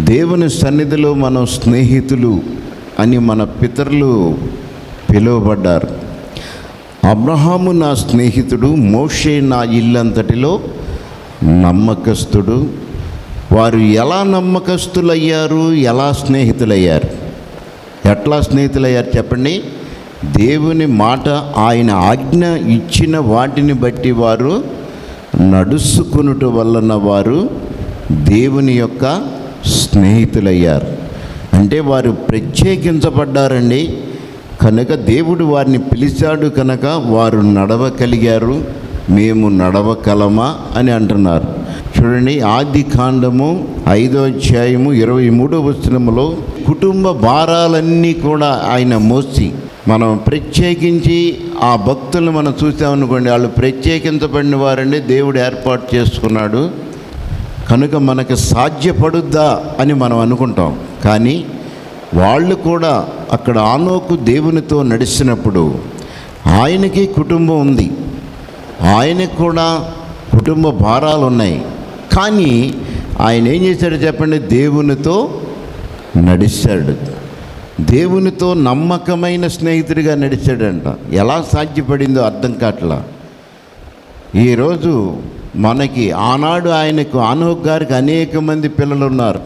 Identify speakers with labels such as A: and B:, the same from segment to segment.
A: దేవుని సన్నిధిలో మనం స్నేహితులు అని మన పితరులు పిలువబడ్డారు అబ్రహాము నా స్నేహితుడు మోషే నా ఇల్లంతటిలో నమ్మకస్తుడు వారు ఎలా నమ్మకస్తులయ్యారు ఎలా స్నేహితులయ్యారు ఎట్లా స్నేహితులయ్యారు చెప్పండి దేవుని మాట ఆయన ఆజ్ఞ ఇచ్చిన వాటిని బట్టి వారు నడుచుకునుట వలన వారు దేవుని యొక్క స్నేహితులయ్యారు అంటే వారు ప్రత్యేకించబడ్డారండి కనుక దేవుడు వారిని పిలిచాడు కనుక వారు నడవగలిగారు మేము నడవగలమా అని అంటున్నారు చూడండి ఆది కాండము ఐదో అధ్యాయము ఇరవై మూడో వచనములో కుటుంబ భారాలన్నీ కూడా ఆయన మోసి మనం ప్రత్యేకించి ఆ భక్తులను మనం చూసామనుకోండి వాళ్ళు ప్రత్యేకించబడిన వారండి దేవుడు ఏర్పాటు చేసుకున్నాడు కనుక మనకు సాధ్యపడుద్దా అని మనం అనుకుంటాం కానీ వాళ్ళు కూడా అక్కడ ఆనోకు దేవునితో నడిచినప్పుడు ఆయనకి కుటుంబం ఉంది ఆయనకు కూడా కుటుంబ భారాలు ఉన్నాయి కానీ ఆయన ఏం చేశాడు చెప్పండి దేవునితో నడిచాడు దేవునితో నమ్మకమైన స్నేహితుడిగా నడిచాడంట ఎలా సాధ్యపడిందో అర్థం కావట్లా ఈరోజు మనకి ఆనాడు ఆయనకు అనోక్ గారికి అనేక మంది పిల్లలు ఉన్నారు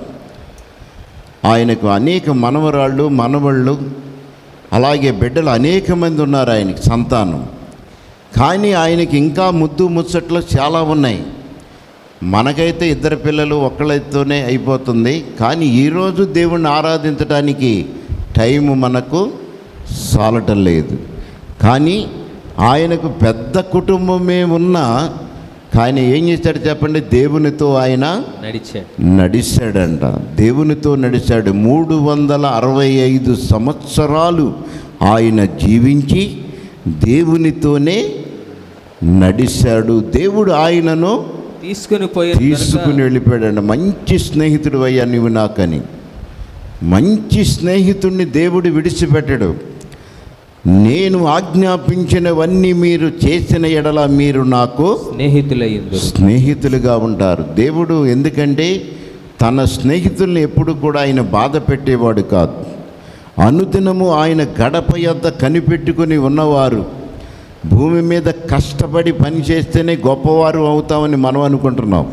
A: ఆయనకు అనేక మనవరాళ్ళు మనవళ్ళు అలాగే బిడ్డలు అనేక మంది ఉన్నారు ఆయనకి సంతానం కానీ ఆయనకి ఇంకా ముద్దు ముచ్చట్లు చాలా ఉన్నాయి మనకైతే ఇద్దరు పిల్లలు ఒక్కళ్ళతోనే అయిపోతుంది కానీ ఈరోజు దేవుణ్ణి ఆరాధించడానికి టైము మనకు సాలటం లేదు కానీ ఆయనకు పెద్ద కుటుంబమే ఉన్నా కానీ ఏం చేశాడు చెప్పండి దేవునితో ఆయన
B: నడిచాడు
A: నడిచాడంట దేవునితో నడిచాడు మూడు వందల అరవై ఐదు సంవత్సరాలు ఆయన జీవించి దేవునితోనే నడిచాడు దేవుడు ఆయనను
B: తీసుకుని పోయి
A: తీసుకుని వెళ్ళిపోయాడంట మంచి స్నేహితుడు అయ్యా నువ్వు నాకని మంచి స్నేహితుడిని దేవుడు విడిచిపెట్టడు నేను ఆజ్ఞాపించినవన్నీ మీరు చేసిన ఎడల మీరు నాకు
B: స్నేహితులయ్యిందు
A: స్నేహితులుగా ఉంటారు దేవుడు ఎందుకంటే తన స్నేహితుల్ని ఎప్పుడు కూడా ఆయన బాధ పెట్టేవాడు కాదు అనుదినము ఆయన గడప యొద్ద కనిపెట్టుకుని ఉన్నవారు భూమి మీద కష్టపడి పని చేస్తేనే గొప్పవారు అవుతామని మనం అనుకుంటున్నాం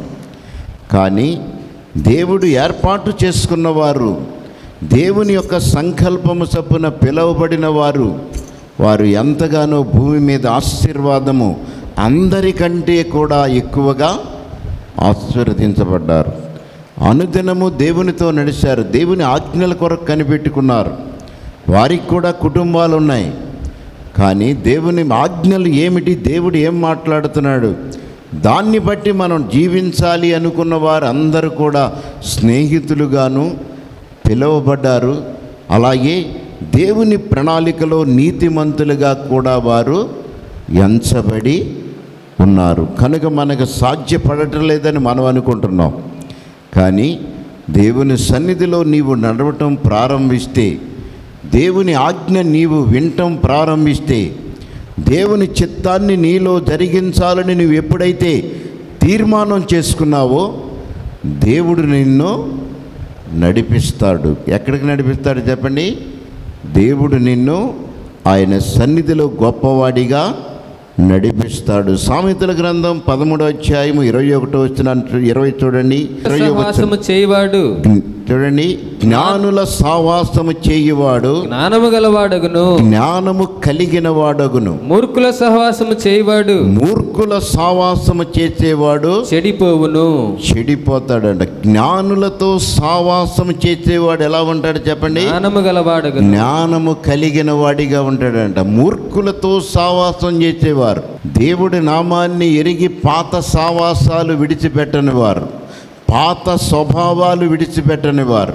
A: కానీ దేవుడు ఏర్పాటు చేసుకున్నవారు దేవుని యొక్క సంకల్పము చప్పున పిలువబడిన వారు వారు ఎంతగానో భూమి మీద ఆశీర్వాదము అందరికంటే కూడా ఎక్కువగా ఆశీర్వదించబడ్డారు అనుదినము దేవునితో నడిచారు దేవుని ఆజ్ఞల కొరకు కనిపెట్టుకున్నారు వారికి కూడా కుటుంబాలు ఉన్నాయి కానీ దేవుని ఆజ్ఞలు ఏమిటి దేవుడు ఏం మాట్లాడుతున్నాడు దాన్ని బట్టి మనం జీవించాలి అనుకున్న వారు అందరూ కూడా స్నేహితులుగాను పిలువబడ్డారు అలాగే దేవుని ప్రణాళికలో నీతిమంతులుగా కూడా వారు ఎంచబడి ఉన్నారు కనుక మనకు సాధ్యపడటం లేదని మనం అనుకుంటున్నాం కానీ దేవుని సన్నిధిలో నీవు నడవటం ప్రారంభిస్తే దేవుని ఆజ్ఞ నీవు వినటం ప్రారంభిస్తే దేవుని చిత్తాన్ని నీలో జరిగించాలని నువ్వు ఎప్పుడైతే తీర్మానం చేసుకున్నావో దేవుడు నిన్ను నడిపిస్తాడు ఎక్కడికి నడిపిస్తాడు చెప్పండి దేవుడు నిన్ను ఆయన సన్నిధిలో గొప్పవాడిగా నడిపిస్తాడు సామెతల గ్రంథం పదమూడో అధ్యాయము ఇరవై ఒకటో వచ్చిన ఇరవై చూడండి ఇరవై
B: సహవాసము చేయవాడు
A: చూడండి జ్ఞానుల సావాసము చేయువాడు
B: జ్ఞానము గలవాడగును
A: జ్ఞానము కలిగిన వాడగును
B: మూర్ఖుల సహవాసము చేయవాడు
A: మూర్ఖుల సావాసము చేసేవాడు
B: చెడిపోవును
A: చెడిపోతాడంట జ్ఞానులతో సావాసము చేసేవాడు ఎలా ఉంటాడు చెప్పండి
B: జ్ఞానము గలవాడగును
A: జ్ఞానము కలిగిన వాడిగా ఉంటాడంట మూర్ఖులతో సావాసం చేసేవారు దేవుడి నామాన్ని ఎరిగి పాత సావాసాలు విడిచిపెట్టని వారు పాత స్వభావాలు విడిచిపెట్టని వారు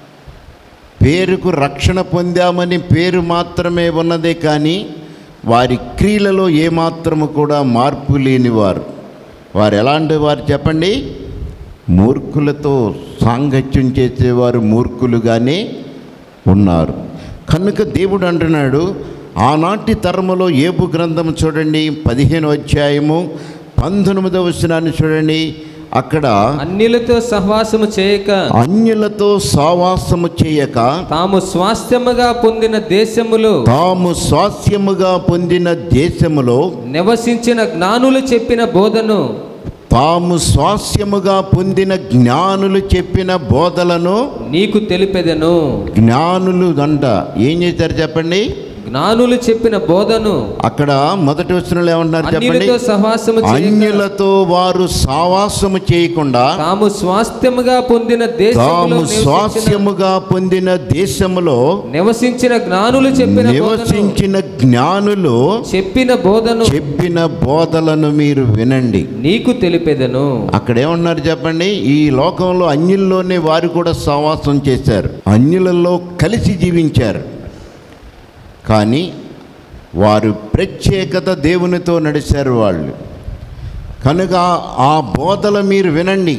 A: పేరుకు రక్షణ పొందామని పేరు మాత్రమే ఉన్నదే కానీ వారి క్రియలలో ఏమాత్రము కూడా మార్పు లేని వారు వారు ఎలాంటి వారు చెప్పండి మూర్ఖులతో సాంగత్యం చేసేవారు మూర్ఖులుగానే ఉన్నారు కనుక దేవుడు అంటున్నాడు ఆనాటి తరములో ఏబు గ్రంథం చూడండి పదిహేను అధ్యాయము పంతొమ్మిదవ వచనాన్ని చూడండి అక్కడ
B: అన్యులతో సహవాసము చేయక
A: అన్యులతో సావాసము చేయక
B: తాము స్వాస్థ్యముగా పొందిన దేశములో
A: తాము స్వాస్యముగా పొందిన దేశములో
B: నివసించిన జ్ఞానులు చెప్పిన బోధను
A: తాము స్వాస్యముగా పొందిన జ్ఞానులు చెప్పిన బోధలను
B: నీకు తెలిపెదను
A: జ్ఞానులు అంట ఏం చేశారు చెప్పండి
B: జ్ఞానులు చెప్పిన బోధను
A: అక్కడ మొదటి వచనంలో ఏమంటున్నారు చెప్పండి
B: అన్యులతో సహవాసము చేయక
A: అన్యులతో వారు సావాసము చేయకుండా
B: తాము స్వాస్థ్యముగా పొందిన దేశములో
A: తాము
B: నివసించిన-
A: స్వాస్యముగా పొందిన దేశములో
B: నివసించిన జ్ఞానులు చెప్పిన బోధను
A: నివసించిన జ్ఞానులు
B: చెప్పిన బోధను
A: చెప్పిన బోధలను మీరు వినండి
B: నీకు తెలిపెదను
A: అక్కడ ఏమన్నారు చెప్పండి ఈ లోకంలో అన్యుల్లోనే వారు కూడా సహవాసం చేశారు అన్యులలో కలిసి జీవించారు కానీ వారు ప్రత్యేకత దేవునితో నడిచారు వాళ్ళు కనుక ఆ బోధలు మీరు వినండి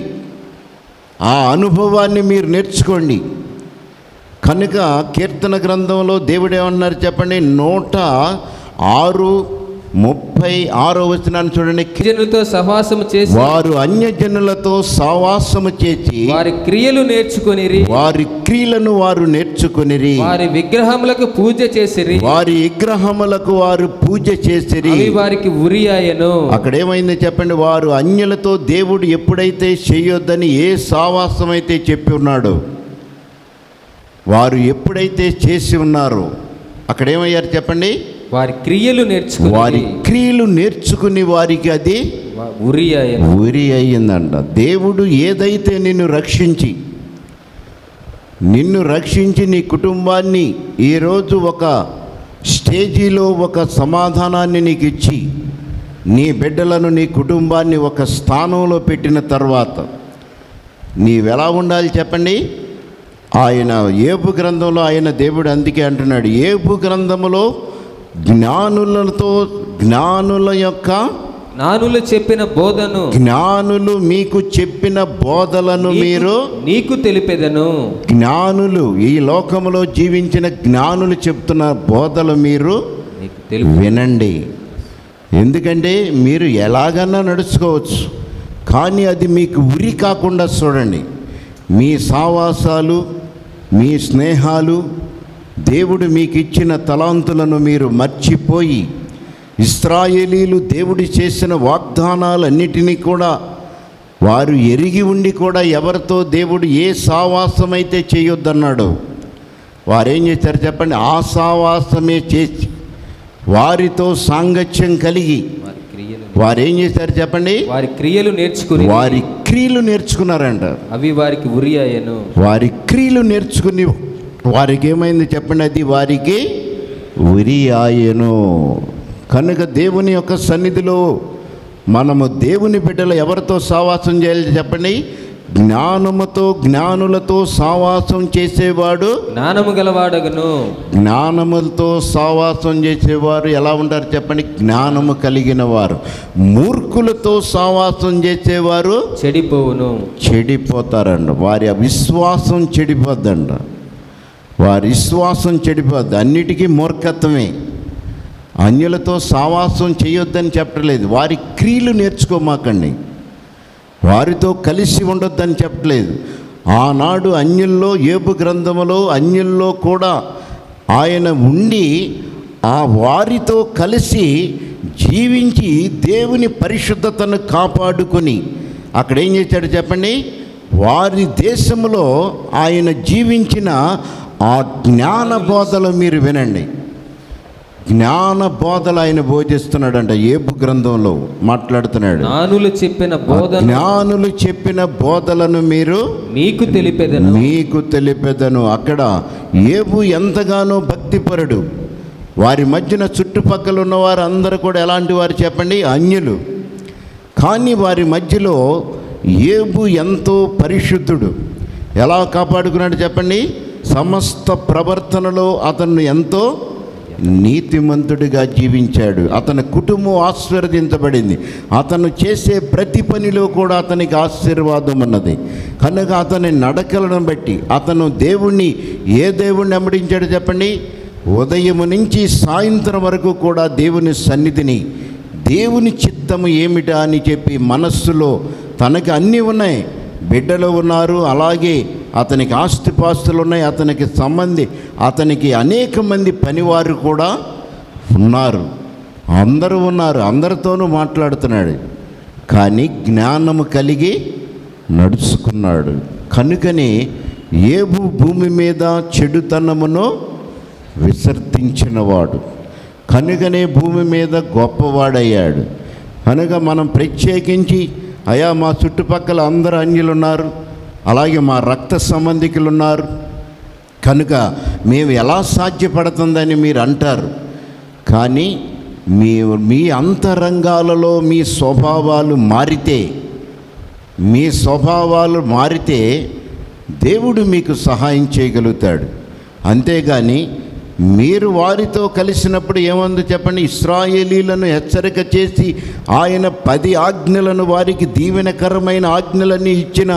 A: ఆ అనుభవాన్ని మీరు నేర్చుకోండి కనుక కీర్తన గ్రంథంలో దేవుడు ఏమన్నారు చెప్పండి నూట ఆరు ముప్పై ఆరో వచనాన్ని చూడండి
B: జనులతో సహవాసము చేసి
A: వారు అన్యజనులతో సావాసము చేసి
B: వారి క్రియలు నేర్చుకొనిరి
A: వారి క్రియలను వారు నేర్చుకొనిరి
B: వారి విగ్రహములకు పూజ చేసిరి
A: వారి విగ్రహములకు వారు పూజ చేసిరి
B: అవి వారికి ఉరియాయను
A: అక్కడ ఏమైంది చెప్పండి వారు అన్యులతో దేవుడు ఎప్పుడైతే చేయొద్దని ఏ సావాసం అయితే చెప్పి ఉన్నాడో వారు ఎప్పుడైతే చేసి ఉన్నారో అక్కడ ఏమయ్యారు చెప్పండి
B: వారి క్రియలు నేర్చుకుని
A: వారి క్రియలు నేర్చుకుని వారికి అది
B: ఉరియాయను
A: ఉరి అయ్యిందంట దేవుడు ఏదైతే నిన్ను రక్షించి నిన్ను రక్షించి నీ కుటుంబాన్ని ఈరోజు ఒక స్టేజీలో ఒక సమాధానాన్ని నీకు ఇచ్చి నీ బిడ్డలను నీ కుటుంబాన్ని ఒక స్థానంలో పెట్టిన తర్వాత నీవెలా ఉండాలి చెప్పండి ఆయన ఏపు గ్రంథంలో ఆయన దేవుడు అందుకే అంటున్నాడు ఏపు గ్రంథములో జ్ఞానులతో జ్ఞానుల యొక్క
B: జ్ఞానులు చెప్పిన బోధను
A: జ్ఞానులు మీకు చెప్పిన బోధలను
B: నీకు-
A: మీరు
B: నీకు తెలిపెదను
A: జ్ఞానులు ఈ లోకములో జీవించిన జ్ఞానులు చెప్తున్న బోధలు మీరు
B: నీకు తెలుపు
A: వినండి ఎందుకంటే మీరు ఎలాగన్నా నడుచుకోవచ్చు కానీ అది మీకు ఉరి కాకుండా చూడండి మీ సావాసాలు మీ స్నేహాలు దేవుడు మీకు ఇచ్చిన తలాంతులను మీరు మర్చిపోయి ఇస్రాయేలీలు దేవుడు చేసిన వాగ్దానాలన్నిటినీ కూడా వారు ఎరిగి ఉండి కూడా ఎవరితో దేవుడు ఏ సావాసమైతే చేయొద్దన్నాడో వారేం చేశారు చెప్పండి ఆ సావాసమే చేసి వారితో సాంగత్యం కలిగి
B: వారి క్రియలు
A: వారేం చేశారు చెప్పండి
B: వారి క్రియలు నేర్చుకుని
A: వారి క్రియలు నేర్చుకున్నారంట
B: అవి వారికి ఉరియాయను
A: వారి క్రియలు నేర్చుకుని వారికి ఏమైంది చెప్పండి అది వారికి ఉరి ఆయను కనుక దేవుని యొక్క సన్నిధిలో మనము దేవుని బిడ్డలు ఎవరితో సావాసం చేయాలి చెప్పండి జ్ఞానముతో జ్ఞానులతో సావాసం చేసేవాడు
B: జ్ఞానము గలవాడగను
A: జ్ఞానములతో సావాసం చేసేవారు ఎలా ఉంటారు చెప్పండి జ్ఞానము కలిగిన వారు మూర్ఖులతో సావాసం చేసేవారు
B: చెడిపోవును
A: చెడిపోతారండి వారి విశ్వాసం చెడిపోద్దంట వారి విశ్వాసం చెడిపోద్ది అన్నిటికీ మూర్ఖత్వమే అన్యులతో సావాసం చేయొద్దని చెప్పట్లేదు వారి క్రియలు నేర్చుకోమాకండి వారితో కలిసి ఉండొద్దని చెప్పట్లేదు ఆనాడు అన్యుల్లో ఏబు గ్రంథములో అన్యుల్లో కూడా ఆయన ఉండి ఆ వారితో కలిసి జీవించి దేవుని పరిశుద్ధతను కాపాడుకొని అక్కడ ఏం చేశాడు చెప్పండి వారి దేశంలో ఆయన జీవించిన ఆ జ్ఞాన బోధలు మీరు వినండి జ్ఞాన బోధలు ఆయన బోధిస్తున్నాడంట ఏబు గ్రంథంలో మాట్లాడుతున్నాడు
B: జ్ఞానులు చెప్పిన
A: ఆ
B: బోధన
A: జ్ఞానులు చెప్పిన బోధలను మీరు
B: మీకు తెలిపెదను
A: మీకు తెలిపెదను అక్కడ ఏబు ఎంతగానో భక్తిపరుడు వారి మధ్యన చుట్టుపక్కల ఉన్న వారు అందరూ కూడా ఎలాంటి వారు చెప్పండి అన్యులు కానీ వారి మధ్యలో ఏబు ఎంతో పరిశుద్ధుడు ఎలా కాపాడుకున్నాడు చెప్పండి సమస్త ప్రవర్తనలో అతను ఎంతో నీతిమంతుడిగా జీవించాడు అతని కుటుంబం ఆశీర్వదించబడింది అతను చేసే ప్రతి పనిలో కూడా అతనికి ఆశీర్వాదం ఉన్నది కనుక అతని నడకలను బట్టి అతను దేవుణ్ణి ఏ దేవుణ్ణి అమ్మడించాడు చెప్పండి ఉదయం నుంచి సాయంత్రం వరకు కూడా దేవుని సన్నిధిని దేవుని చిత్తము ఏమిటా అని చెప్పి మనస్సులో తనకి అన్నీ ఉన్నాయి బిడ్డలు ఉన్నారు అలాగే అతనికి ఆస్తిపాస్తులు ఉన్నాయి అతనికి సంబంధి అతనికి అనేక మంది పనివారు కూడా ఉన్నారు అందరూ ఉన్నారు అందరితోనూ మాట్లాడుతున్నాడు కానీ జ్ఞానము కలిగి నడుచుకున్నాడు కనుకని ఏబు భూమి మీద చెడుతనమును విసర్జించినవాడు కనుకనే భూమి మీద గొప్పవాడయ్యాడు కనుక మనం ప్రత్యేకించి అయా మా చుట్టుపక్కల అందరు అన్యులు ఉన్నారు అలాగే మా రక్త సంబంధికులు ఉన్నారు కనుక మేము ఎలా సాధ్యపడుతుందని మీరు అంటారు కానీ మీ మీ అంతరంగాలలో మీ స్వభావాలు మారితే మీ స్వభావాలు మారితే దేవుడు మీకు సహాయం చేయగలుగుతాడు అంతేగాని మీరు వారితో కలిసినప్పుడు ఏముంది చెప్పండి ఇస్రాయేలీలను హెచ్చరిక చేసి ఆయన పది ఆజ్ఞలను వారికి దీవెనకరమైన ఆజ్ఞలన్నీ ఇచ్చిన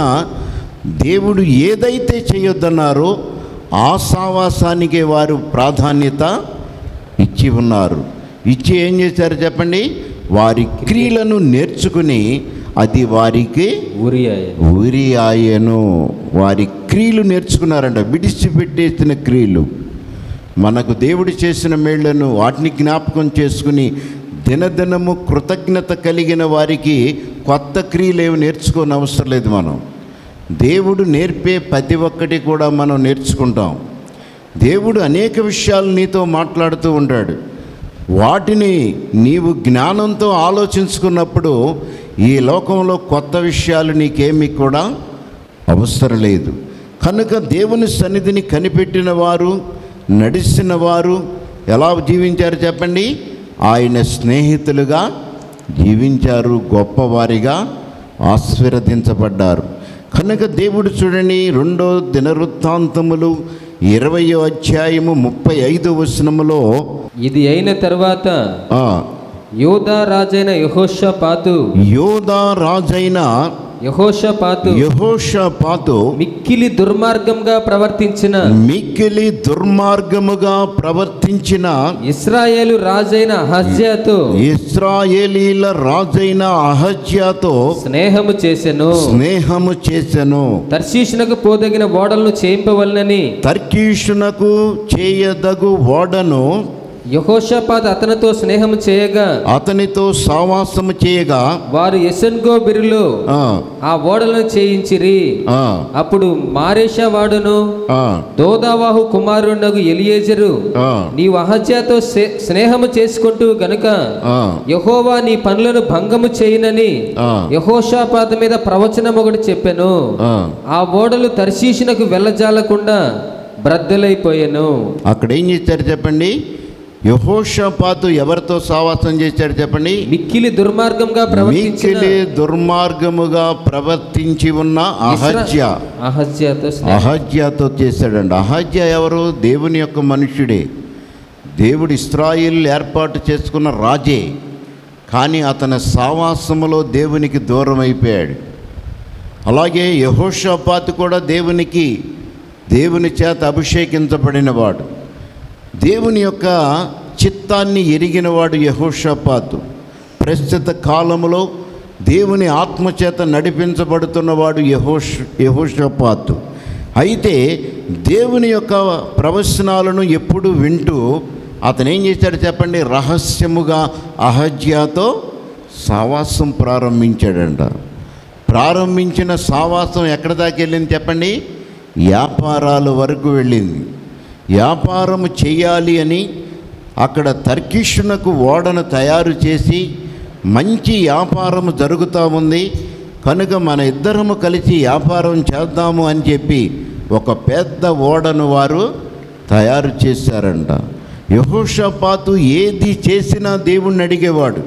A: దేవుడు ఏదైతే చేయొద్దన్నారో ఆ సావాసానికే వారు ప్రాధాన్యత ఇచ్చి ఉన్నారు ఇచ్చి ఏం చేశారు చెప్పండి వారి క్రియలను నేర్చుకుని అది వారికి
B: ఊరియాయ
A: ఉరి ఆయను వారి క్రియలు నేర్చుకున్నారంట విడిచిపెట్టేసిన క్రియలు మనకు దేవుడు చేసిన మేళ్లను వాటిని జ్ఞాపకం చేసుకుని దినదినము కృతజ్ఞత కలిగిన వారికి కొత్త క్రియలు ఏమి నేర్చుకోని అవసరం లేదు మనం దేవుడు నేర్పే ప్రతి ఒక్కటి కూడా మనం నేర్చుకుంటాం దేవుడు అనేక విషయాలు నీతో మాట్లాడుతూ ఉంటాడు వాటిని నీవు జ్ఞానంతో ఆలోచించుకున్నప్పుడు ఈ లోకంలో కొత్త విషయాలు నీకేమీ కూడా అవసరం లేదు కనుక దేవుని సన్నిధిని కనిపెట్టిన వారు నడిచిన వారు ఎలా జీవించారు చెప్పండి ఆయన స్నేహితులుగా జీవించారు గొప్పవారిగా ఆశీర్వదించబడ్డారు కనుక దేవుడు చూడండి రెండో దినవృత్తాంతములు ఇరవయో అధ్యాయము ముప్పై ఐదో వచనములో
B: ఇది అయిన తర్వాత
A: ఆ,
B: యోధా రాజైన యహోషపాతు
A: యోధా రాజైన
B: యహోషపాతు
A: యహోషపాతు
B: మిక్కిలి దుర్మార్గంగా ప్రవర్తించిన
A: మిక్కిలి దుర్మార్గముగా ప్రవర్తించిన
B: ఇస్రాయేలు రాజైన హజ్యాతో
A: ఇస్రాయేలీల రాజైన అహజ్యాతో
B: స్నేహము చేసెను
A: స్నేహము చేసెను
B: తర్శీషునకు పోదగిన ఓడలను చేయింపవలనని
A: తర్కీషునకు చేయదగు ఓడను
B: యహోషపాత్ అతనితో స్నేహము చేయగా
A: అతనితో సావాసము చేయగా
B: వారు ఎసన్గో బిరులో
A: ఆ,
B: ఆ ఓడలను చేయించిరి
A: ఆ,
B: అప్పుడు మారేషా వాడును
A: ఆ,
B: దోదావాహు కుమారునగు ఎలియేజరు
A: ఆ,
B: నీవు అహజ్యాతో సే- స్నేహము చేసుకుంటూ గనుక
A: ఆ,
B: యహోవా నీ పనులను భంగము చేయనని
A: ఆ,
B: యహోషాపాత మీద ప్రవచనం ఒకటి చెప్పాను
A: ఆ.
B: ఆ ఓడలు తర్శీషునకు వెళ్ళజాలకుండా బ్రద్దలైపోయాను
A: అక్కడ ఏం చేశారు చెప్పండి యహోషపాతు ఎవరితో సావాసం చేశాడు చెప్పండి
B: మిక్కిలి దుర్మార్గంగా ప్రవర్తించిన
A: మిక్కిలి దుర్మార్గముగా ప్రవర్తించి ఉన్న అహజ్య
B: అహజ్యాతో స్నేహం.
A: అహజ్యతో చేశాడండి అహజ్య ఎవరు దేవుని యొక్క మనుష్యుడే దేవుడు ఇస్రాయిల్ ఏర్పాటు చేసుకున్న రాజే కానీ అతని సావాసములో దేవునికి దూరం అయిపోయాడు అలాగే యహోషపాతు కూడా దేవునికి దేవుని చేత అభిషేకించబడినవాడు దేవుని యొక్క చిత్తాన్ని ఎరిగినవాడు యహోషపాతు ప్రస్తుత కాలంలో దేవుని ఆత్మచేత నడిపించబడుతున్నవాడు యహోష్ యహోషపాతు అయితే దేవుని యొక్క ప్రవచనాలను ఎప్పుడు వింటూ అతను ఏం చేశాడు చెప్పండి రహస్యముగా అహజ్యాతో సావాసం ప్రారంభించాడంట ప్రారంభించిన సావాసం ఎక్కడ దాకా వెళ్ళింది చెప్పండి వ్యాపారాల వరకు వెళ్ళింది వ్యాపారం చేయాలి అని అక్కడ తర్కిషునకు ఓడను తయారు చేసి మంచి వ్యాపారం జరుగుతూ ఉంది కనుక మన ఇద్దరము కలిసి వ్యాపారం చేద్దాము అని చెప్పి ఒక పెద్ద ఓడను వారు తయారు చేశారంట యహోషపాతు ఏది చేసినా దేవుణ్ణి అడిగేవాడు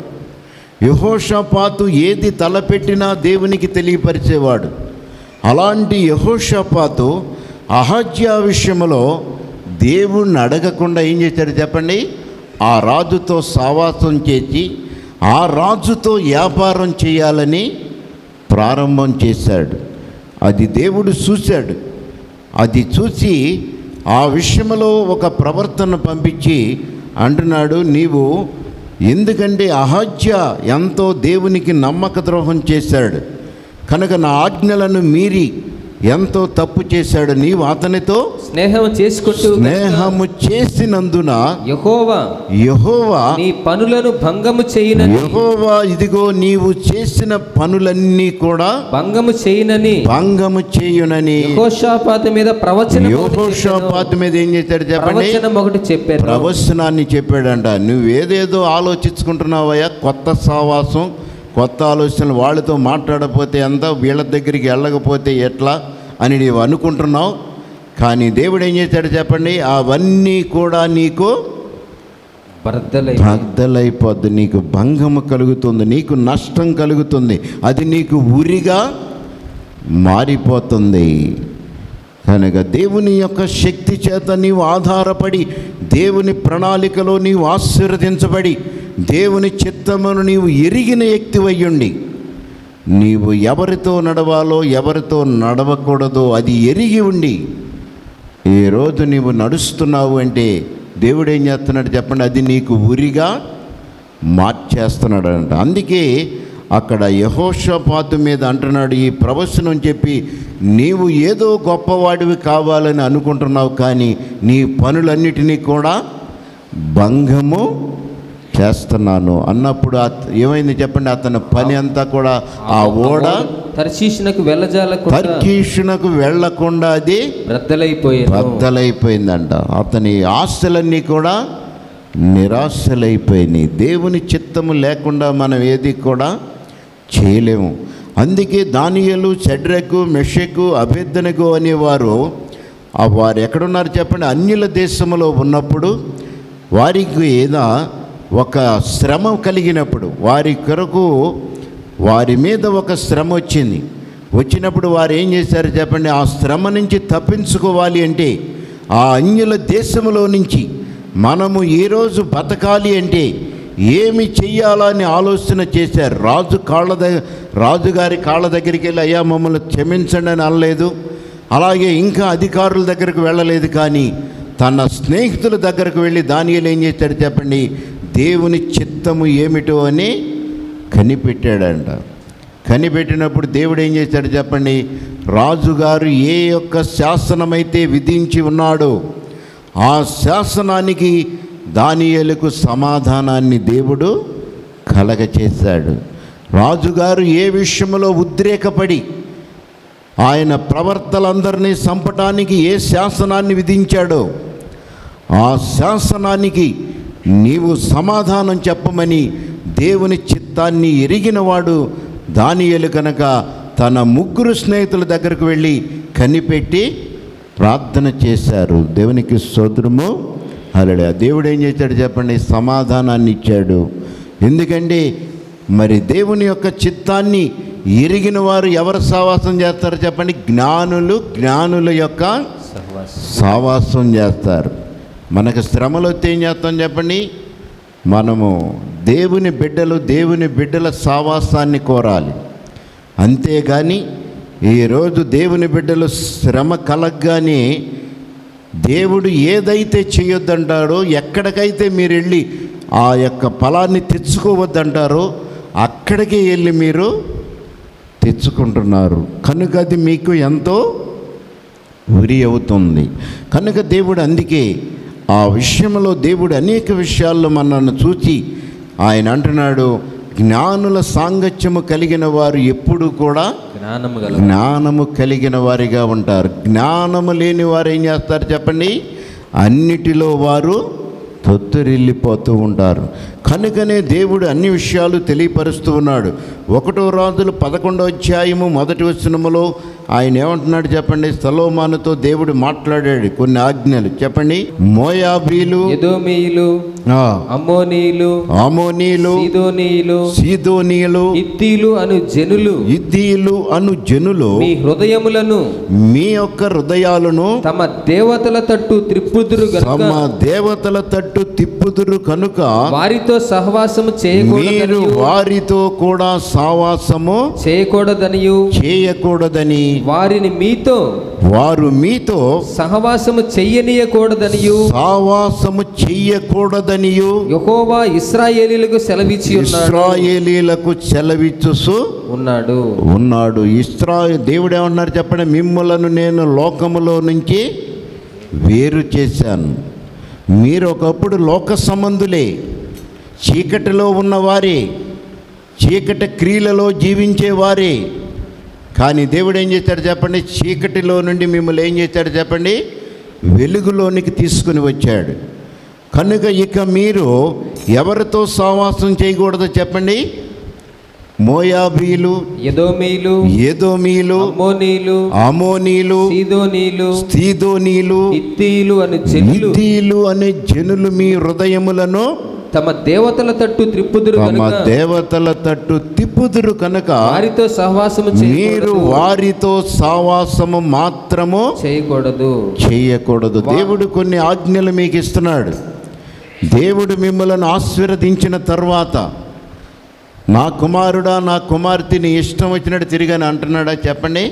A: యహోషపాతు ఏది తలపెట్టినా దేవునికి తెలియపరిచేవాడు అలాంటి యహోషపాతు అహజ్యా విషయంలో దేవుణ్ణి అడగకుండా ఏం చేశాడు చెప్పండి ఆ రాజుతో సావాసం చేసి ఆ రాజుతో వ్యాపారం చేయాలని ప్రారంభం చేశాడు అది దేవుడు చూశాడు అది చూసి ఆ విషయంలో ఒక ప్రవర్తన పంపించి అంటున్నాడు నీవు ఎందుకంటే అహజ్య ఎంతో దేవునికి నమ్మక ద్రోహం చేశాడు కనుక నా ఆజ్ఞలను మీరి ఎంతో తప్పు చేశాడు నీవు అతనితో
B: స్నేహం చేసుకుంటూ
A: స్నేహము చేసినందున
B: యహోవా
A: యహోవా
B: నీ పనులను భంగము చేయనని
A: యహోవా ఇదిగో నీవు చేసిన పనులన్నీ కూడా
B: భంగము చేయనని
A: భంగము చేయునని
B: యహోషాపాతు మీద ప్రవచనం ఒకటి చెప్పెను.
A: యహోషాపాతు మీద ఏం చేశాడు చెప్పండి
B: ప్రవచనం ఒకటి చెప్పారు
A: ప్రవచనాన్ని చెప్పాడంట నువ్వేదేదో ఆలోచించుకుంటున్నావయ్యా కొత్త సావాసం కొత్త ఆలోచనలు వాళ్ళతో మాట్లాడకపోతే ఎంత వీళ్ళ దగ్గరికి వెళ్ళకపోతే ఎట్లా అని నీవు అనుకుంటున్నావు కానీ దేవుడు ఏం చేశాడు చెప్పండి అవన్నీ కూడా నీకు
B: బర్దలై
A: బద్దలైపోద్ది నీకు భంగము కలుగుతుంది నీకు నష్టం కలుగుతుంది అది నీకు ఉరిగా మారిపోతుంది కనుక దేవుని యొక్క శక్తి చేత నీవు ఆధారపడి దేవుని ప్రణాళికలో నీవు ఆశీర్వదించబడి దేవుని చిత్తమును నీవు ఎరిగిన వ్యక్తివయ్యుండి నీవు ఎవరితో నడవాలో ఎవరితో నడవకూడదో అది ఎరిగి ఉండి ఈరోజు నీవు నడుస్తున్నావు అంటే దేవుడు ఏం చేస్తున్నాడు చెప్పండి అది నీకు ఉరిగా మార్చేస్తున్నాడు అంట అందుకే అక్కడ యహోషపాతు మీద అంటున్నాడు ఈ ప్రవచనం చెప్పి నీవు ఏదో గొప్పవాడివి కావాలని అనుకుంటున్నావు కానీ నీ పనులన్నిటినీ కూడా భంగము చేస్తున్నాను అన్నప్పుడు అత- ఏమైంది చెప్పండి అతని పని అంతా కూడా ఆ ఓడ
B: తర్శీషునకు వెళ్ళజాలకుండా
A: తర్కీషునకు వెళ్లకుండా అది
B: బ్రద్దలైపోయాను
A: బద్దలైపోయిందంట అతని ఆశలన్నీ కూడా నిరాశలైపోయినాయి దేవుని చిత్తము లేకుండా మనం ఏది కూడా చేయలేము అందుకే దానియలు చెడ్రకు మెషకు అభ్యర్థనకు అనేవారు ఆ వారు ఎక్కడున్నారు చెప్పండి అన్యుల దేశంలో ఉన్నప్పుడు వారికి ఏదో ఒక శ్రమ కలిగినప్పుడు వారి కొరకు వారి మీద ఒక శ్రమ వచ్చింది వచ్చినప్పుడు వారు ఏం చేశారు చెప్పండి ఆ శ్రమ నుంచి తప్పించుకోవాలి అంటే ఆ అన్యుల దేశంలో నుంచి మనము ఈరోజు బతకాలి అంటే ఏమి చెయ్యాలని ఆలోచన చేశారు రాజు కాళ్ళ దగ్గర రాజుగారి కాళ్ళ దగ్గరికి వెళ్ళి అయ్యా మమ్మల్ని క్షమించండి అని అనలేదు అలాగే ఇంకా అధికారుల దగ్గరకు వెళ్ళలేదు కానీ తన స్నేహితుల దగ్గరకు వెళ్ళి దానియలు ఏం చేశాడు చెప్పండి దేవుని చిత్తము ఏమిటో అని కనిపెట్టాడంట కనిపెట్టినప్పుడు దేవుడు ఏం చేశాడు చెప్పండి రాజుగారు ఏ యొక్క శాసనమైతే విధించి ఉన్నాడో ఆ శాసనానికి దానియేలుకు సమాధానాన్ని దేవుడు కలగచేశాడు రాజుగారు ఏ విషయంలో ఉద్రేకపడి ఆయన ప్రవర్తలందరినీ చంపటానికి ఏ శాసనాన్ని విధించాడో ఆ శాసనానికి నీవు సమాధానం చెప్పమని దేవుని చిత్తాన్ని ఎరిగినవాడు దానియేలు కనుక తన ముగ్గురు స్నేహితుల దగ్గరకు వెళ్ళి కనిపెట్టి ప్రార్థన చేశారు దేవునికి సోదరము అలడే దేవుడు ఏం చేశాడు చెప్పండి సమాధానాన్ని ఇచ్చాడు ఎందుకంటే మరి దేవుని యొక్క చిత్తాన్ని ఎరిగిన వారు ఎవరు సావాసం చేస్తారో చెప్పండి జ్ఞానులు జ్ఞానుల యొక్క
B: సహవాసం
A: సావాసం చేస్తారు మనకు శ్రమలు వస్తే ఏం చేస్తాం చెప్పండి మనము దేవుని బిడ్డలు దేవుని బిడ్డల సావాసాన్ని కోరాలి అంతేగాని ఈరోజు దేవుని బిడ్డలు శ్రమ కలగ్గానే దేవుడు ఏదైతే చేయొద్దంటాడో ఎక్కడికైతే మీరు వెళ్ళి ఆ యొక్క ఫలాన్ని తెచ్చుకోవద్దంటారో అక్కడికే వెళ్ళి మీరు తెచ్చుకుంటున్నారు కనుక అది మీకు ఎంతో ఉరి అవుతుంది కనుక దేవుడు అందుకే ఆ విషయంలో దేవుడు అనేక విషయాల్లో మనల్ని చూచి ఆయన అంటున్నాడు జ్ఞానుల సాంగత్యము కలిగిన వారు ఎప్పుడు కూడా
B: జ్ఞానము గల
A: జ్ఞానము కలిగిన వారిగా ఉంటారు జ్ఞానము లేని వారు ఏం చేస్తారు చెప్పండి అన్నిటిలో వారు తొత్తురిల్లిపోతూ ఉంటారు కనుకనే దేవుడు అన్ని విషయాలు తెలియపరుస్తూ ఉన్నాడు ఒకటో రాజులు పదకొండో అధ్యాయము మొదటి వచనములో ఆయన ఏమంటున్నాడు చెప్పండి సలోమానుతో దేవుడు మాట్లాడాడు కొన్ని ఆజ్ఞలు చెప్పండి మోయాబీలు
B: ఎదోమీయులు
A: ఆ,
B: అమ్మోనీయులు
A: ఆమోనీలు
B: సీదోనీయులు
A: సీదోనీయులు
B: ఇత్తీలు అను జనులు
A: ఇద్దీలు అను జనులు
B: మీ హృదయములను
A: మీ యొక్క హృదయాలను
B: తమ దేవతల తట్టు త్రిప్పుదురు గనుక
A: తమ దేవతల తట్టు తిప్పుదురు కనుక
B: వారితో సహవాసము
A: మీరు
B: చేయకూడదనియు
A: వారితో కూడా సావాసము
B: చేయకూడదనియు
A: చేయకూడదని
B: వారిని మీతో
A: వారు మీతో
B: సహవాసము చెయ్యనీయకూడదనియు
A: సావాసము చెయ్యకూడదనియు
B: యెహోవా ఇస్రాయేలీలకు సెలవిచ్చి ఉన్నాడు
A: ఇస్రాయేలీలకు సెలవిచ్చుసు
B: ఉన్నాడు
A: ఉన్నాడు ఇస్రా దేవుడు ఏమన్నారు చెప్పండి మిమ్మలను నేను లోకములో నుంచి వేరు చేశాను మీరు ఒకప్పుడు లోక సంబంధులే చీకటిలో ఉన్నవారే చీకటి క్రియలలో జీవించేవారే కానీ దేవుడు ఏం చేశాడు చెప్పండి చీకటిలో నుండి మిమ్మల్ని ఏం చేశాడు చెప్పండి వెలుగులోనికి తీసుకుని వచ్చాడు కనుక ఇక మీరు ఎవరితో సావాసం చేయకూడదో చెప్పండి మోయాబీలు
B: ఎదోమీలు
A: ఏదోమీలు
B: అమ్మోనీలు
A: అమోనీలు
B: సీదోనీలు
A: స్థీదోనీలు
B: హిత్తీలు అను జనులు
A: నితీలు అనే జనులు మీ హృదయములను
B: తమ దేవతల తట్టు త్రిప్పుదురు
A: తమ
B: కనుక
A: దేవతల తట్టు తిప్పుదురు కనుక
B: వారితో సహవాసము
A: మీరు
B: చేయకూడదు
A: వారితో సావాసము మాత్రము
B: చేయకూడదు
A: చేయకూడదు దేవుడు కొన్ని ఆజ్ఞలు మీకు ఇస్తున్నాడు దేవుడు మిమ్మల్ని ఆశీర్వదించిన తర్వాత నా కుమారుడా నా కుమార్తెని ఇష్టం వచ్చినట్టు తిరిగని అంటున్నాడా చెప్పండి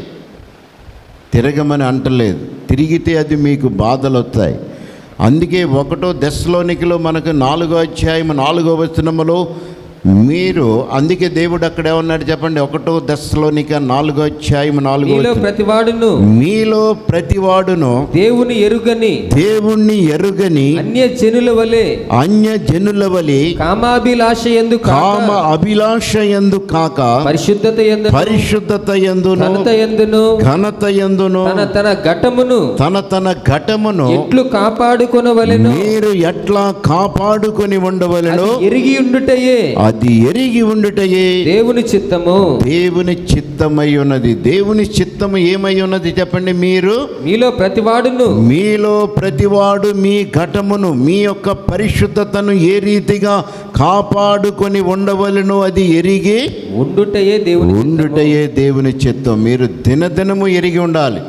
A: తిరగమని అంటలేదు తిరిగితే అది మీకు బాధలు వస్తాయి అందుకే ఒకటో దశలోనికలో మనకు నాలుగో అధ్యాయం నాలుగో వచనములో మీరు అందుకే దేవుడు అక్కడ ఏమన్నాడు చెప్పండి ఒకటో దశలోనిక నాలుగో అధ్యాయం నాలుగో
B: మీలో
A: వచనం.
B: ప్రతివాడును
A: మీలో ప్రతివాడును
B: దేవుని ఎరుగని
A: దేవుణ్ణి ఎరుగని
B: అన్య జనుల వలె
A: అన్య జనుల వలి
B: కామాభిలాష ఎందు
A: కామ అభిలాష ఎందు కాక
B: పరిశుద్ధత ఎందు
A: పరిశుద్ధత ఎందును
B: ఘనత ఎందును
A: ఘనత ఎందును
B: తన తన ఘటమును
A: తన తన ఘటమును
B: ఎట్లు కాపాడుకొనవలెను
A: మీరు ఎట్లా కాపాడుకొని ఉండవలెను
B: అది ఎరిగి ఉండుటయే
A: అది ఎరిగి ఉండుటయే
B: దేవుని చిత్తము
A: దేవుని చిత్తమై ఉన్నది దేవుని చిత్తము ఏమై ఉన్నది చెప్పండి మీరు
B: మీలో ప్రతివాడును
A: మీలో ప్రతివాడు మీ ఘటమును మీ యొక్క పరిశుద్ధతను ఏ రీతిగా కాపాడుకొని ఉండవలను అది ఎరిగి
B: ఉండుటయే దేవుని చిత్తము.
A: ఉండుటయే దేవుని చిత్తం మీరు దినదినము ఎరిగి ఉండాలి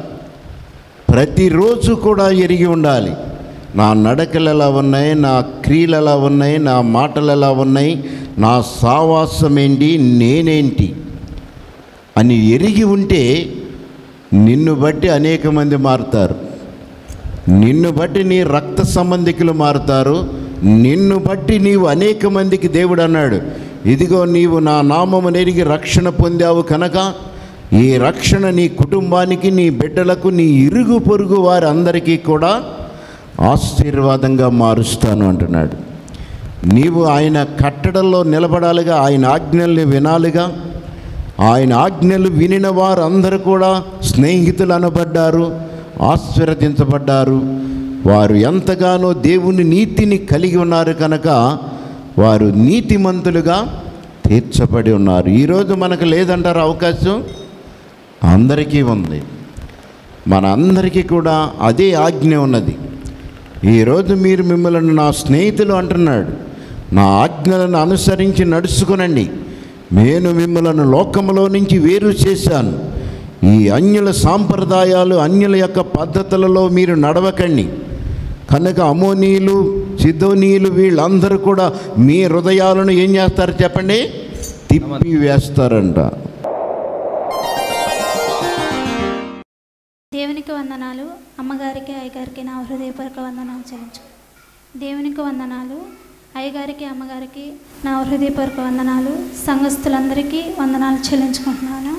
A: ప్రతిరోజు కూడా ఎరిగి ఉండాలి నా నడకలు ఎలా ఉన్నాయి నా క్రియలు ఎలా ఉన్నాయి నా మాటలు ఎలా ఉన్నాయి నా సావాసం ఏంటి నేనేంటి అని ఎరిగి ఉంటే నిన్ను బట్టి అనేక మంది మారుతారు నిన్ను బట్టి నీ రక్త సంబంధికులు మారుతారు నిన్ను బట్టి నీవు అనేక మందికి దేవుడు అన్నాడు ఇదిగో నీవు నా నామము నెరిగి రక్షణ పొందావు కనుక ఈ రక్షణ నీ కుటుంబానికి నీ బిడ్డలకు నీ ఇరుగు పొరుగు వారందరికీ కూడా ఆశీర్వాదంగా మారుస్తాను అంటున్నాడు నీవు ఆయన కట్టడంలో నిలబడాలిగా ఆయన ఆజ్ఞల్ని వినాలిగా ఆయన ఆజ్ఞలు వినిన వారందరూ కూడా స్నేహితులు అనబడ్డారు ఆశీర్వదించబడ్డారు వారు ఎంతగానో దేవుని నీతిని కలిగి ఉన్నారు కనుక వారు నీతిమంతులుగా తీర్చబడి ఉన్నారు ఈరోజు మనకు లేదంటారు అవకాశం అందరికీ ఉంది మన అందరికీ కూడా అదే ఆజ్ఞ ఉన్నది ఈరోజు మీరు మిమ్మల్ని నా స్నేహితులు అంటున్నాడు నా ఆజ్ఞలను అనుసరించి నడుచుకునండి నేను మిమ్మల్ని లోకములో నుంచి వేరు చేశాను ఈ అన్యుల సాంప్రదాయాలు అన్యుల యొక్క పద్ధతులలో మీరు నడవకండి కనుక అమోనీయులు సిద్ధోనీయులు వీళ్ళందరూ కూడా మీ హృదయాలను ఏం చేస్తారు చెప్పండి తిప్పి వేస్తారంట
C: దేవునికి వందనాలు అమ్మగారికి అయ్యగారికి నా హృదయపూర్వక వందనాలు చెల్లించు దేవునికి వందనాలు అయ్యగారికి అమ్మగారికి నా హృదయపూర్వక వందనాలు సంఘస్థులందరికీ వందనాలు చెల్లించుకుంటున్నాను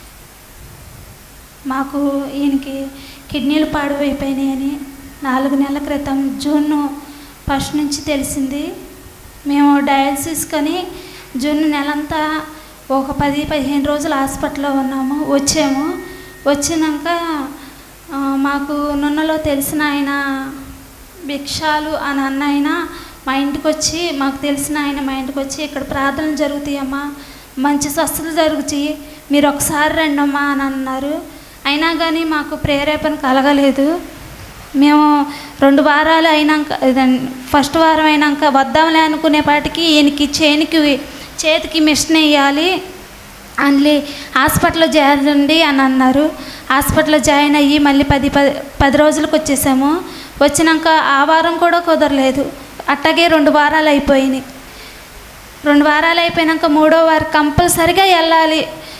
C: మాకు ఈయనకి కిడ్నీలు పాడువైపోయినాయని నాలుగు నెలల క్రితం జూన్ ఫస్ట్ నుంచి తెలిసింది మేము డయాలసిస్ కని జూన్ నెలంతా ఒక పది పదిహేను రోజులు హాస్పిటల్లో ఉన్నాము వచ్చాము వచ్చినాక ఆ, మాకు నున్నలో తెలిసిన ఆయన భిక్షాలు అని అన్న ఆయన మా ఇంటికి వచ్చి మాకు తెలిసిన ఆయన మా ఇంటికి వచ్చి ఇక్కడ ప్రార్థనలు జరుగుతాయమ్మా మంచి స్వస్థతలు జరుగుతాయి మీరు ఒకసారి రండమ్మా అని అన్నారు అయినా కానీ మాకు ప్రేరేపణ కలగలేదు మేము రెండు వారాలు అయినాక ఇదన్- ఫస్ట్ వారం అయినాక వద్దాంలే అనుకునేపాటికి ఈయనకి చేనికి చేతికి మిషన్ వేయాలి అందులో హాస్పిటల్లో చేరండి అని అన్నారు హాస్పిటల్లో జాయిన్ అయ్యి మళ్ళీ పది పది పది రోజులకు వచ్చేసాము వచ్చినాక ఆ వారం కూడా కుదరలేదు అట్టాగే రెండు వారాలు అయిపోయినాయి రెండు వారాలు అయిపోయినాక మూడో వారం కంపల్సరిగా వెళ్ళాలి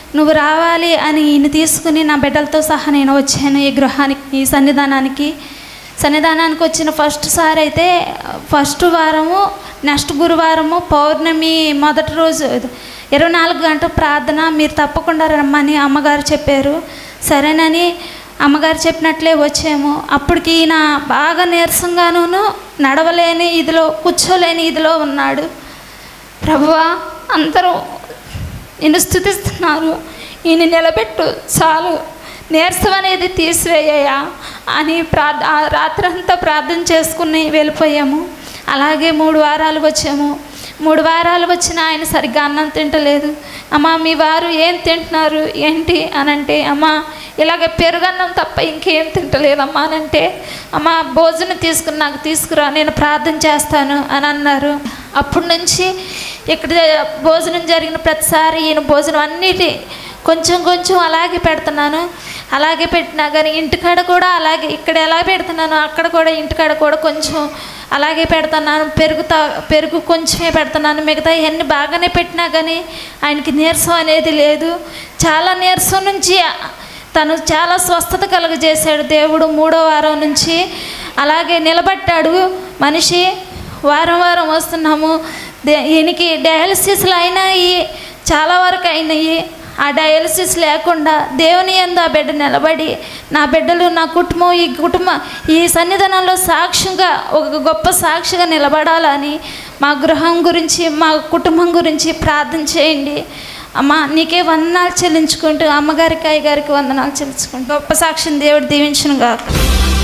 C: నువ్వు రావాలి అని ఈయన తీసుకుని నా బిడ్డలతో సహా నేను వచ్చాను ఈ గృహానికి ఈ సన్నిధానానికి సన్నిధానానికి వచ్చిన ఫస్ట్ సారి అయితే ఫస్ట్ వారము నెక్స్ట్ గురువారము పౌర్ణమి మొదటి రోజు ఇరవై నాలుగు గంటల ప్రార్థన మీరు తప్పకుండా రమ్మని అమ్మగారు చెప్పారు సరేనని అమ్మగారు చెప్పినట్లే వచ్చాము అప్పటికి ఈయన బాగా నీరసంగాను నడవలేని ఇదిలో కూర్చోలేని ఇదిలో ఉన్నాడు ప్రభువా అందరూ నిన్ను స్థుతిస్తున్నారు ఈయన నిలబెట్టు చాలు నీరసం అనేది తీసివేయ్యా అని ప్రార్థ ఆ రాత్రంతా ప్రార్థన చేసుకుని వెళ్ళిపోయాము అలాగే మూడు వారాలు వచ్చాము మూడు వారాలు వచ్చిన ఆయన సరిగ్గా అన్నం తింటలేదు అమ్మ మీ వారు ఏం తింటున్నారు ఏంటి అని అంటే అమ్మ ఇలాగ పెరుగన్నం తప్ప ఇంకేం తింటలేదమ్మా అని అంటే అమ్మ భోజనం తీసుకుని నాకు తీసుకురా నేను ప్రార్థన చేస్తాను అని అన్నారు అప్పటి నుంచి ఇక్కడ భోజనం జరిగిన ప్రతిసారి ఈయన భోజనం అన్నిటి కొంచెం కొంచెం అలాగే పెడుతున్నాను అలాగే పెట్టినా కానీ ఇంటికాడ కూడా అలాగే ఇక్కడ ఎలా పెడుతున్నానో అక్కడ కూడా ఇంటికాడ కూడా కొంచెం అలాగే పెడుతున్నాను పెరుగు తా పెరుగు కొంచెమే పెడుతున్నాను మిగతా ఇవన్నీ బాగానే పెట్టినా కానీ ఆయనకి నీరసం అనేది లేదు చాలా నీరసం నుంచి తను చాలా స్వస్థత కలుగజేశాడు దేవుడు మూడో వారం నుంచి అలాగే నిలబట్టాడు మనిషి వారం వారం వస్తున్నాము దే ఈయనకి డయాలసిస్లు అయినాయి చాలా వరకు అయినాయి ఆ డయాలసిస్ లేకుండా దేవుని ఎందు ఆ బిడ్డ నిలబడి నా బిడ్డలు నా కుటుంబం ఈ కుటుంబం ఈ సన్నిధానంలో సాక్ష్యంగా ఒక గొప్ప సాక్షిగా నిలబడాలని మా గృహం గురించి మా కుటుంబం గురించి ప్రార్థన చేయండి అమ్మ నీకే వందనాలు చెల్లించుకుంటూ అమ్మగారికి అయ్యగారికి వందనాలు చెల్లించుకుంటూ గొప్ప సాక్షిని దేవుడు దీవించును గాక